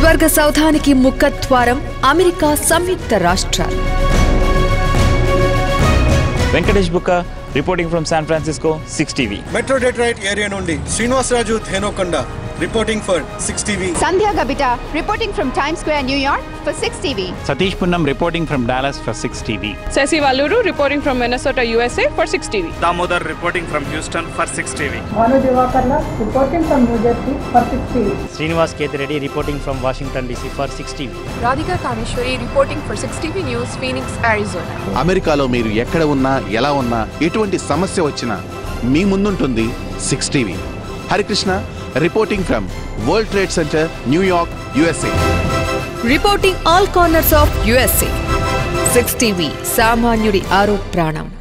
స్వర్గ సౌధానికి ముఖద్వారం అమెరికా సంయుక్త రాష్ట్రాలు Venkatesh Bukka reporting from San Francisco six TV metro Detroit area నుండి Srinivasaraju Dhenokonda reporting for six TV Sandhya Gabita reporting from Times Square, New York for 6 TV. Satish Punnam reporting from Dallas for 6 TV. Ceci Valuru reporting from Minnesota, USA for 6 TV. Damodar reporting from Houston for 6 TV. Bhanu Divakarla reporting from New Jersey for 6 TV. Srinivas Ketreddy reporting from Washington DC for 6 TV. Radhika Kameshwari reporting for 6 TV News, Phoenix, Arizona. అమెరికాలో మీరు ఎక్కడ ఉన్నా ఎలా ఉన్నా ఎటువంటి సమస్య వచ్చినా మీ ముందుంటుంది six TV Harikrishna reporting from World Trade Center New York USA reporting all corners of USA six TV సామాన్యుడి ఆరో ప్రాణం